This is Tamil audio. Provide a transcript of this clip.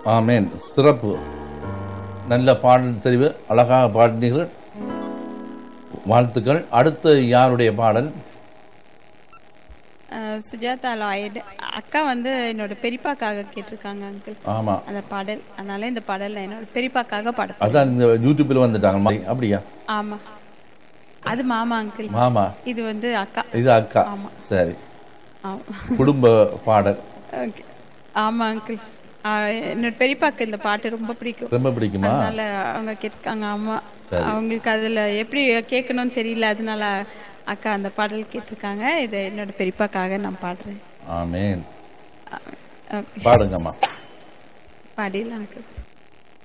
ஆமேன் சிறப்பு நல்ல பாடல் தெரிவு அழகாக பாடினீர்கள் வாழ்த்துக்கள் அடுத்து யாருடைய பாடல் அஹ், சுஜாதா லாய்டு அக்கா வந்து என்னோட பெரியப்பாக்காக கேட்டிருக்காங்க அங்கிள் ஆமா அந்த பாடல் அதனால இந்த பாடல் நான் என்னோட பெரியப்பாக்காக பாட அதான் இந்த யூடியூப்ல வந்துட்டாங்க மா- அப்படியா ஆமா அது மாமா அங்கிள் மாமா இது வந்து அக்கா இது அக்கா ஆமா. சரி ஆமா குடும்ப பாடல் ஓகே ஆமா அங்கிள் என்னோட பெரியப்பாக்கு இந்த பாட்டு ரொம்ப பிடிக்கும் ரொம்ப பிடிக்குமா அதனால அவங்க கேட்டிருக்காங்க ஆமா சரி. அவங்களுக்கு அதுல எப்படி கேட்கணும்னு தெரியல அதனால அக்கா அந்த பாடல் கேட்டிருக்காங்க இதை என்னோட பெரியப்பாக்காக நான் பாடுறேன் ஆமேன் ஓகே பாடுங்கம்மா பாடிடலாம் அங்கிள்